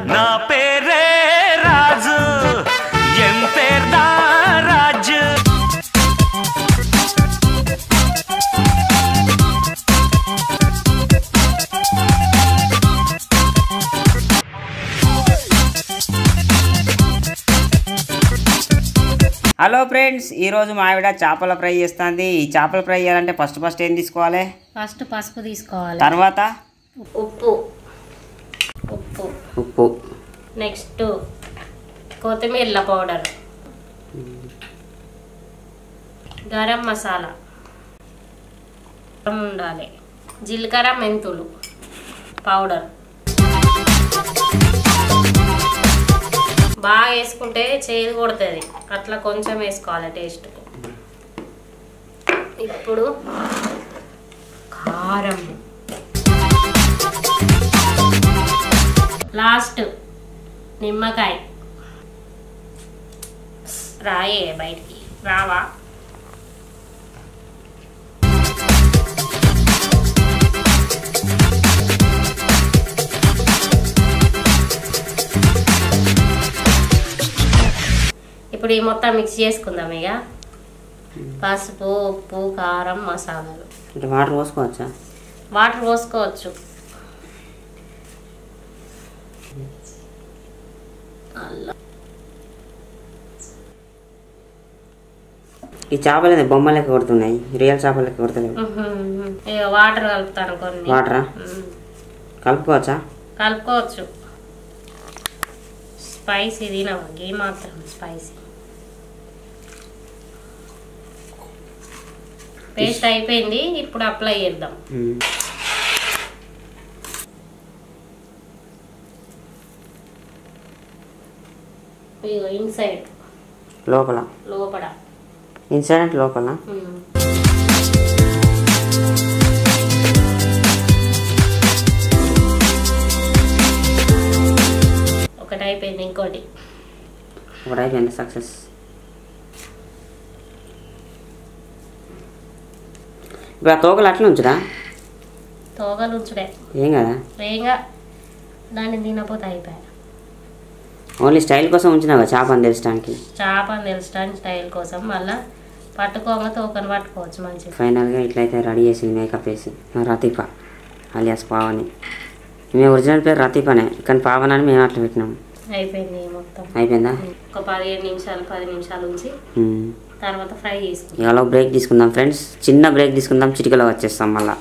నా పేరే రాజు ఎం పేర్దా రాజు hello friends ఈరోజు మా ఆవిడ చేపల ఫ్రై చేస్తుంది ఈ చేపల ఫ్రై చేయాలంటే ఫస్ట్ ఫస్ట్ ఏం తీసుకోవాలి ఫస్ట్ పసుపు తీసుకోవాలి తర్వాత ఉప్పు ఉప్పు ఉప్పు నెక్స్ట్ కొత్తిమీర పౌడర్ గరం మసాలా ఉండాలి జీలకర్ర మెంతులు పౌడర్ బాగా వేసుకుంటే చేదు కొడుతుంది అట్లా కొంచెం వేసుకోవాలి టేస్ట్ ఇప్పుడు కారం లాస్ట్ నిమ్మకాయ రాయే బయటికి రావా ఇప్పుడు ఈ మొత్తం మిక్స్ చేసుకుందాం ఇక పసుపు ఉప్పు కారం మసాలాలు అంటే వాటర్ పోసుకోవచ్చా వాటర్ పోసుకోవచ్చు అల్లం ఈ చేపలు అనేది బొమ్మ లెక్క కొడుతున్నాయి రియల్ చేపలు లెక్క కొడతలేవు మ్మ్. ఇక వాటర్ కలుపుతాను కొన్ని వాటరా మ్మ్. కలుపుకోవచ్చా కలుపుకోవచ్చు స్పైసీ తినవా గీ మాత్రం స్పైసీ పేస్ట్ అయిపోయింది ఇప్పుడు అప్లై చేద్దాం మ్మ్. ఇగో ఇన్సైడ్ లోపల లోపల ఇన్సైడ్ అంటే లోపల మ్మ్. ఒకటి అయిపోయింది ఇంకోటి ఒకటి అయిపోయింది సక్సెస్ ఇప్పుడు ఆ తోకలు అట్లా ఉంచుదా తోగలు ఉంచుడే ఏం కదా వేగంగా దాన్ని తినపోతే అయిపోయా ఓన్లీ స్టైల్ కోసం ఉంచినావా చేప అని తెలుసడానికి చేప అని తెలుసడానికి స్టైల్ కోసం మళ్ళా పట్టుకోగా తోకను పట్టుకోవచ్చు మంచిగా ఫైనల్గా ఇట్లయితే రెడీ చేసింది మేకప్ వేసి రతీఫ అలియాస్ పావని మేము ఒరిజినల్ పేరు రతీఫనే కానీ పావన్ అని మేము అట్లా పెట్టినాం అయిపోయింది మొత్తం అయిపోయిందా ఒక పదిహేను నిమిషాలు పది నిమిషాలు ఉంచి మ్మ్. తర్వాత ఫ్రై చేసుకుంటాం ఇవాళ బ్రేక్ తీసుకుందాం ఫ్రెండ్స్ చిన్న బ్రేక్ తీసుకుందాం చిటికలో వచ్చేస్తాం మళ్ళా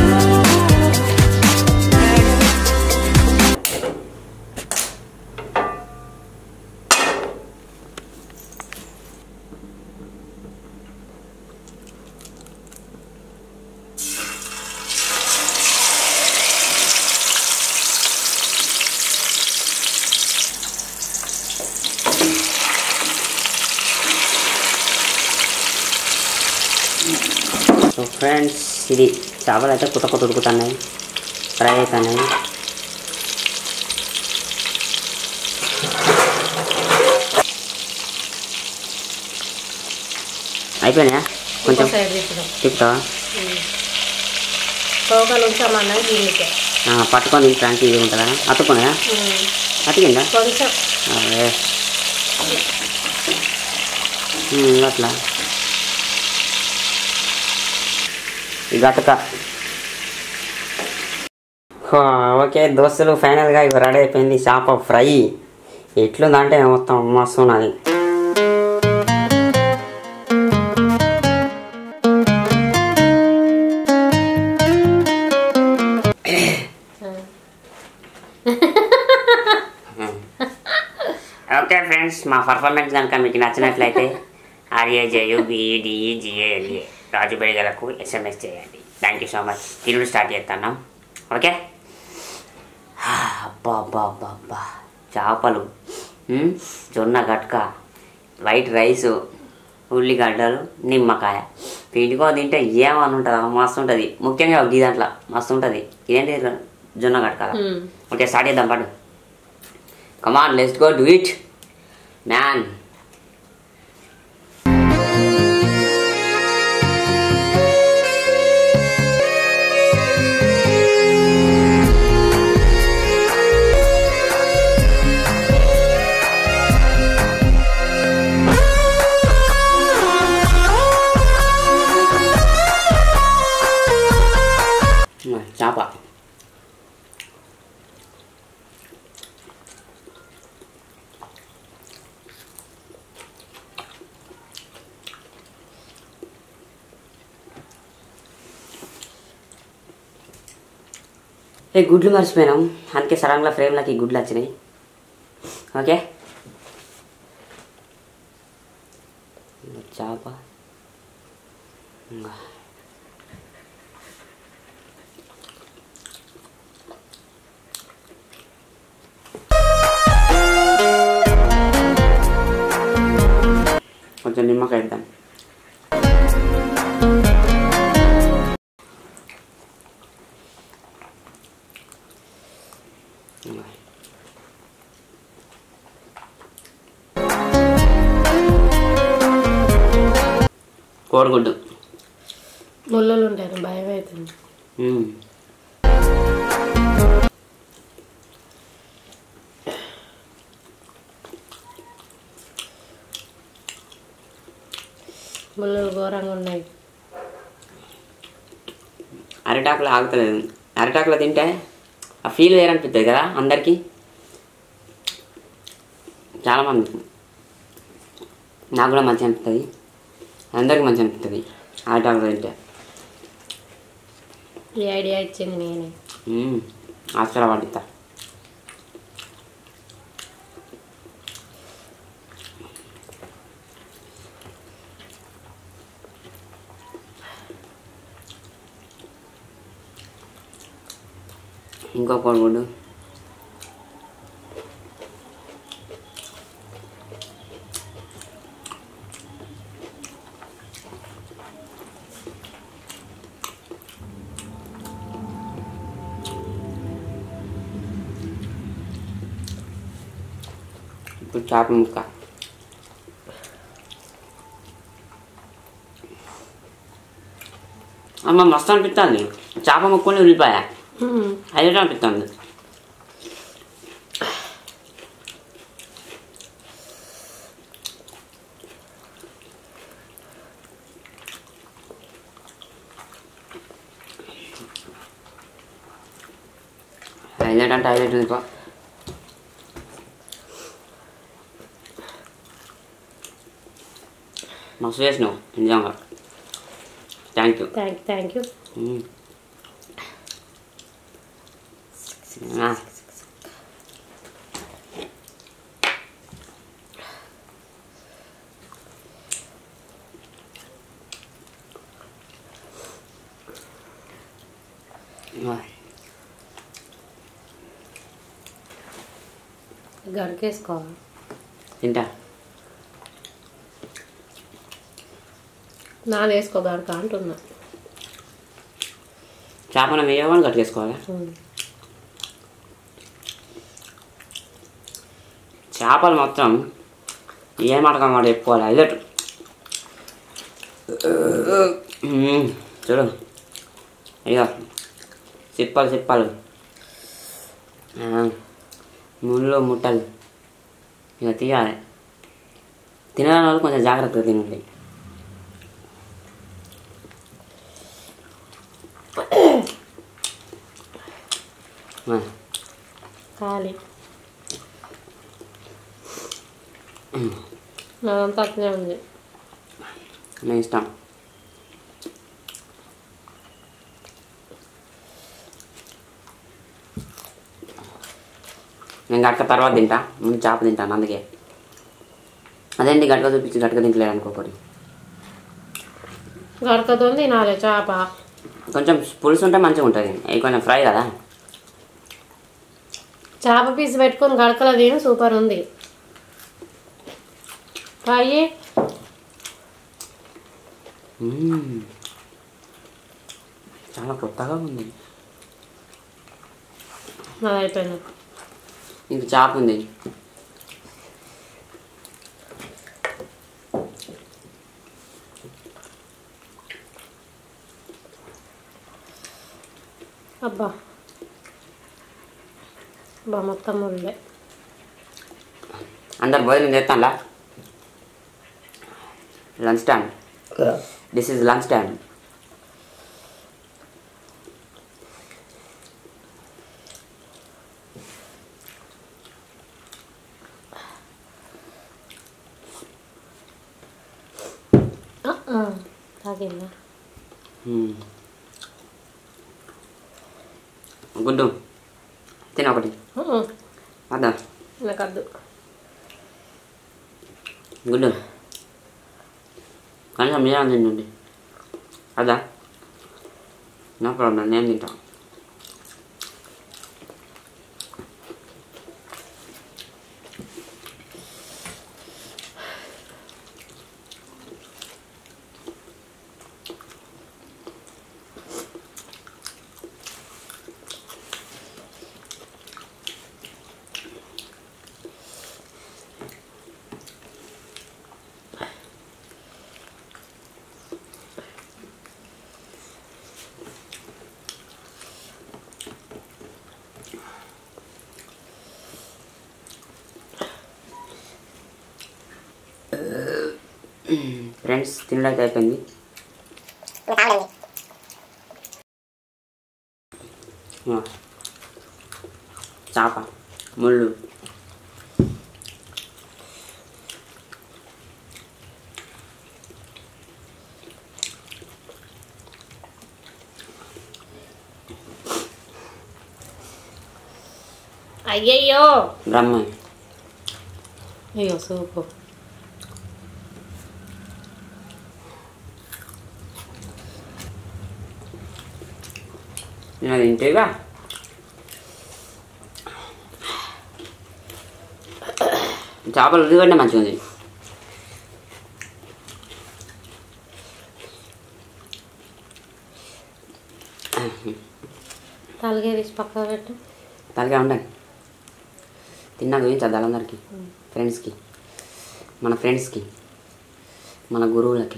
సో ఫ్రెండ్స్ ఇది చేపలు అయితే కుట్ట కుట్ట ఉడుకుతున్నాయి ఫ్రై అవుతున్నాయి అయిపోయినాయా కొంచెం సైడ్ తిప్పుదాం తిప్పుతావా తోకలు ఉంచామన్నా దీనికే ఆ, పట్టుకొని తింటానికి ఇది ఉంటుందా అతుక్కున్నాయా అతికిందా కొంచెం అదే ఉమ్, అట్లా ఈ గతక హో, ఓకే దోస్తులు ఫైనల్గా ఇవి రెడీ అయిపోయింది చేప ఫ్రై ఎట్లుందంటే మొత్తం మస్తు ఉన్నది ఓకే ఫ్రెండ్స్ మా పర్ఫార్మెన్స్ కనుక మీకు నచ్చినట్లయితే ఆర్ఏజేయు బిఈడిఈ జిఏఎల్ఏ రాజు బెడిగలకు ఎస్ఎంఎస్ చేయండి థ్యాంక్ యూ సో మచ్ తిరుడు స్టార్ట్ చేస్తున్నాం ఓకే అబ్బా అబ్బా అబ్బా అబ్బా చేపలు ఉమ్, జొన్న గట్క వైట్ రైస్ ఉల్లిగడ్డలు నిమ్మకాయ పిండికో తింటే ఏమని ఉంటుంది మస్తు ఉంటుంది ముఖ్యంగా ఈ దాంట్లో మస్తు ఉంటుంది ఇదేంటి జొన్న గట్క ఓకే స్టార్ట్ చేద్దాం పాటు come on let's go do it man ఈ గుడ్లు మర్చిపోయినాం అందుకే సడన్గా ఫ్రేమ్లకి ఈ గుడ్లు వచ్చినాయి ఓకే ఇంకా చేప ఇంకా కొంచెం నిమ్మకాయ ఇద్దాం కోడిగుడ్డు ముళ్ళలు ఉంటాయి భయం అవుతుంది మ్మ్. ముళ్ళలు ఘోరంగా ఉన్నాయి అరిటాకులో ఆగుతలేదు అరిటాకులో తింటే ఆ ఫీల్ వేరనిపిస్తుంది కదా అందరికీ చాలామంది నాకు కూడా మంచిగా అనిపిస్తుంది అందరికీ మంచిగా అనిపిస్తుంది అరిటాకులో తింటే ఈ ఐడియా ఇచ్చింది నేనే మ్మ్. ఆశ్చర్య పడిస్తా ఇంకో కోడిగుడ్డు ఇప్పుడు చేప ముక్క అమ్మ మస్తు అనిపిస్తుంది చేప ముక్కని ఉల్లిపాయ హైలైట్ అనిపిస్తుంది హైలైట్ అంటే హైలైట్ ఉంది పా. మస్తు చేసినావు నిజంగా thank you thank thank you Mm. Ah. Ah. గడికేసుకోవాలి తింటా నాది వేసుకో గడక అంటున్నా చేపను వేయమని కట్టుకేసుకోవాలి ఉమ్. చేపలు మొత్తం ఏ మాట మాట చెప్పుకోవాలి హైలైట్ మ్మ్. చూడు అయ్యో సిప్పలు సిప్పలు ఆ, ముళ్ళు ముట్టలు ఇక తీయాలి తినడానికి వాళ్ళు కొంచెం జాగ్రత్తగా తినండి ఆ, ఖాళీ నాదంతా అట్లనే ఉంది నా ఇష్టం నేను గట్క తర్వాత తింటా ముందు చేప తింటాను అందుకే అదేంటి గట్క చూపించి గట్క తింటలేదు అనుకోకూడదు గడకతో తినాలి చేప కొంచెం పులుసు ఉంటే మంచిగా ఉంటుంది అవి కొంచెం ఫ్రై కదా చేప పీస్ పెట్టుకొని గడకలో తిని సూపర్ ఉంది ఫ్రై మ్మ్. చాలా కొత్తగా ఉంది నాది అయిపోయింది ఇంక చేప ఉంది అబ్బా అబ్బా మొత్తం ముళ్ళే అందరు భోజనం చేస్తానులా lunch time this is lunch time తాగిందా గుడ్డు తిన ఒకటి ఉమ్, అదా నాకు వద్దు గుడ్డు కనీసం మీరే తినండి అదా నో ప్రాబ్లం నేను తింటా ఫ్రెండ్స్ తినడానికి అయిపోయింది ఆ. చేప ముళ్ళు అయ్యయ్యో బ్రహ్మ అయ్యో సూపు నేను తింటేగా చేపలు ఉల్లిగడ్డ మంచిగా ఉంది తలగే తీసి పక్కన పెట్టు తలగా ఉండండి తిన్నాక చూపించద్దు అందరికి ఫ్రెండ్స్కి మన ఫ్రెండ్స్కి మన గురువులకి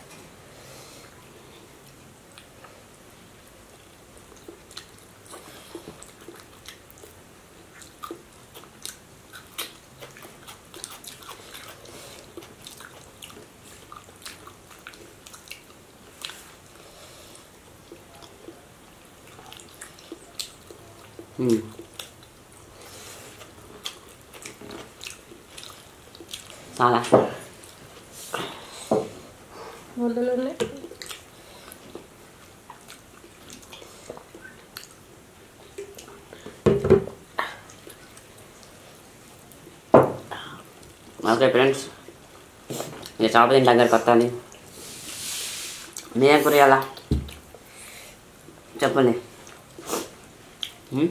మ్మ్. చాలా ముళ్ళులు ఉన్నాయి ఓకే ఫ్రెండ్స్ ఇక చేప తింటే దగ్గరికి వస్తుంది మీరేం కూర ఇవ్వాలా చెప్పండి మ్మ్?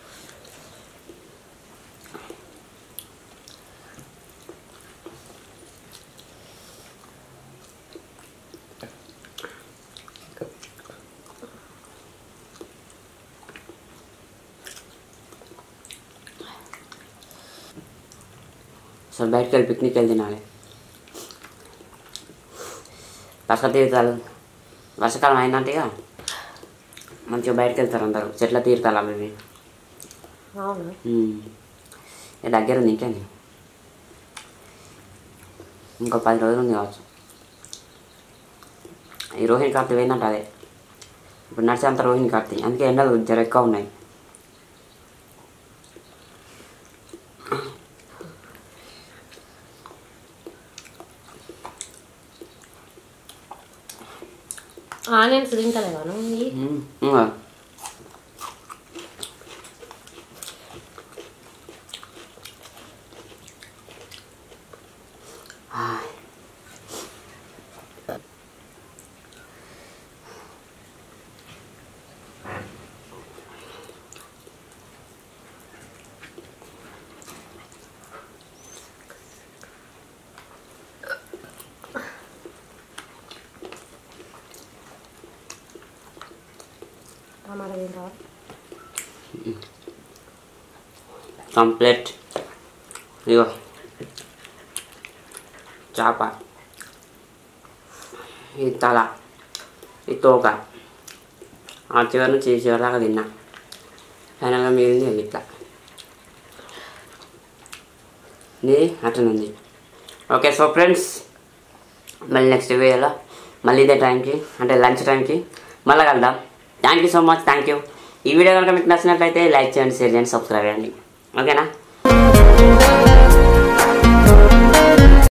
అసలు బయటకు వెళ్ళి పిక్నిక్ వెళ్ళి తినాలి పక్క తీర్థాలు వర్షాకాలం అయిందంటే ఇక మంచిగా బయటకు వెళ్తారు అందరూ చెట్ల తీర్థాలు అవి అవును ఇక దగ్గర ఉంది ఇంకేంది ఇంకో పది రోజులు ఉంది కావచ్చు ఈ రోహిణి కార్తీ పోయిందంట అదే ఇప్పుడు నడిచేంత రోహిణి కార్తీ అందుకే ఎండలు జర ఎక్కువ ఉన్నాయి ఆనియన్స్ తింటలేవా నువ్వు ఇవి? మ్మ్. ఇంకా టమాటా తింటావా కంప్లీట్ ఇగో చేప ఈ తల ఈ తోక ఆ చివరి నుంచి ఈ చివరి దాకా తిన్నా ఫైనల్గా మిగిలింది ఇట్లా ఇది అట్లనుంది ఓకే సో ఫ్రెండ్స్ మళ్ళీ నెక్స్ట్ వీడియోలో మళ్ళీ ఇదే టైంకి అంటే లంచ్ టైంకి మళ్ళీ కలుద్దాం thank you so much thank you ఈ వీడియో కనుక మీకు నచ్చినట్లయితే లైక్ చేయండి షేర్ చేయండి సబ్స్క్రైబ్ చేయండి ఓకేనా